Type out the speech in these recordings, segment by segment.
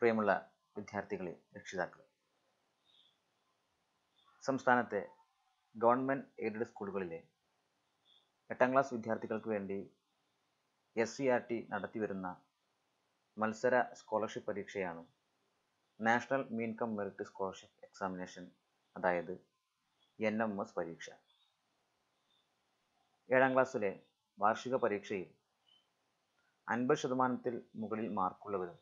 പ്രിയമുള്ള വിദ്യാർത്ഥികളെ രക്ഷിതാക്കളെ സംസ്ഥാനത്തെ ഗവൺമെൻറ് എയ്ഡഡ് സ്കൂളുകളിലെ എട്ടാം ക്ലാസ് വിദ്യാർത്ഥികൾക്ക് വേണ്ടി എസ് സി ആർ ടി നടത്തിവരുന്ന മത്സര സ്കോളർഷിപ്പ് പരീക്ഷയാണ് national means cum merit scholarship examination അതായത് എൻ എം എസ് പരീക്ഷ ഏഴാം ക്ലാസ്സിലെ വാർഷിക പരീക്ഷയിൽ അൻപത് ശതമാനത്തിൽ മുകളിൽ മാർക്കുള്ളവരും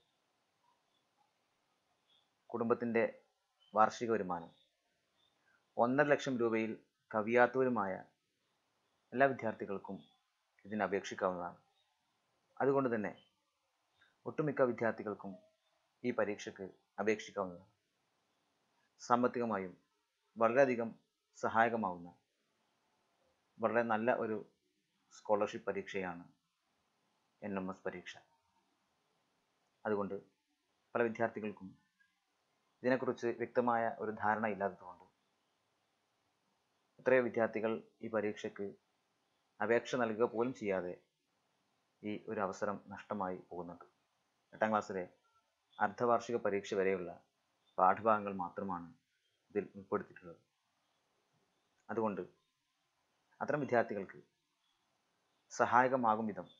കുടുംബത്തിൻ്റെ വാർഷിക വരുമാനം ഒന്നര ലക്ഷം രൂപയിൽ കവിയാത്തവരുമായ എല്ലാ വിദ്യാർത്ഥികൾക്കും ഇതിന് അപേക്ഷിക്കാവുന്നതാണ് അതുകൊണ്ട് തന്നെ ഒട്ടുമിക്ക വിദ്യാർത്ഥികൾക്കും ഈ പരീക്ഷയ്ക്ക് അപേക്ഷിക്കാവുന്നതാണ് സാമ്പത്തികമായും വളരെയധികം സഹായകമാവുന്ന വളരെ നല്ല ഒരു സ്കോളർഷിപ്പ് പരീക്ഷയാണ് എൻ എം എസ് പരീക്ഷ അതുകൊണ്ട് പല വിദ്യാർത്ഥികൾക്കും ഇതിനെക്കുറിച്ച് വ്യക്തമായ ഒരു ധാരണ ഇല്ലാത്തതുകൊണ്ട് എത്രയോ വിദ്യാർത്ഥികൾ ഈ പരീക്ഷയ്ക്ക് അപേക്ഷ നൽകുക പോലും ചെയ്യാതെ ഈ ഒരു അവസരം നഷ്ടമായി പോകുന്നുണ്ട് എട്ടാം ക്ലാസ്സിലെ അർദ്ധവാർഷിക പരീക്ഷ വരെയുള്ള പാഠഭാഗങ്ങൾ മാത്രമാണ് ഇതിൽ ഉൾപ്പെടുത്തിയിട്ടുള്ളത് അതുകൊണ്ട് അത്തരം വിദ്യാർത്ഥികൾക്ക് സഹായകമാകും വിധം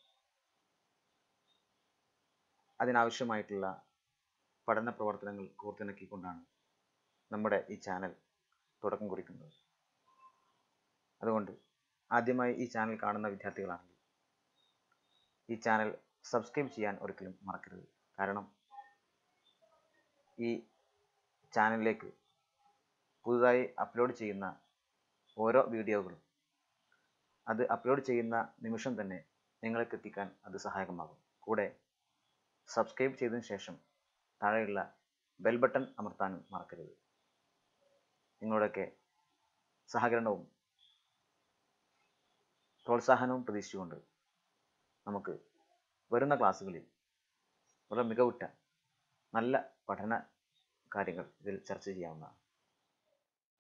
അതിനാവശ്യമായിട്ടുള്ള പഠന പ്രവർത്തനങ്ങൾ കോർത്തിണക്കിക്കൊണ്ടാണ് നമ്മുടെ ഈ ചാനൽ തുടക്കം കുറിക്കുന്നത് അതുകൊണ്ട് ആദ്യമായി ഈ ചാനൽ കാണുന്ന വിദ്യാർത്ഥികളാണെങ്കിൽ ഈ ചാനൽ സബ്സ്ക്രൈബ് ചെയ്യാൻ ഒരിക്കലും മറക്കരുത് കാരണം ഈ ചാനലിലേക്ക് പുതുതായി അപ്ലോഡ് ചെയ്യുന്ന ഓരോ വീഡിയോകളും അത് അപ്ലോഡ് ചെയ്യുന്ന നിമിഷം തന്നെ നിങ്ങൾക്ക് എത്തിക്കാൻ അത് സഹായകമാകും കൂടെ സബ്സ്ക്രൈബ് ചെയ്തതിനു ശേഷം താഴെയുള്ള ബെൽ ബട്ടൺ അമർത്താനും മറക്കരുത് നിങ്ങളുടെയൊക്കെ സഹകരണവും പ്രോത്സാഹനവും പ്രതീക്ഷിച്ചുകൊണ്ട് നമുക്ക് വരുന്ന ക്ലാസ്സുകളിൽ വളരെ മികവുറ്റ നല്ല പഠന കാര്യങ്ങൾ ഇതിൽ ചർച്ച ചെയ്യാവുന്നതാണ്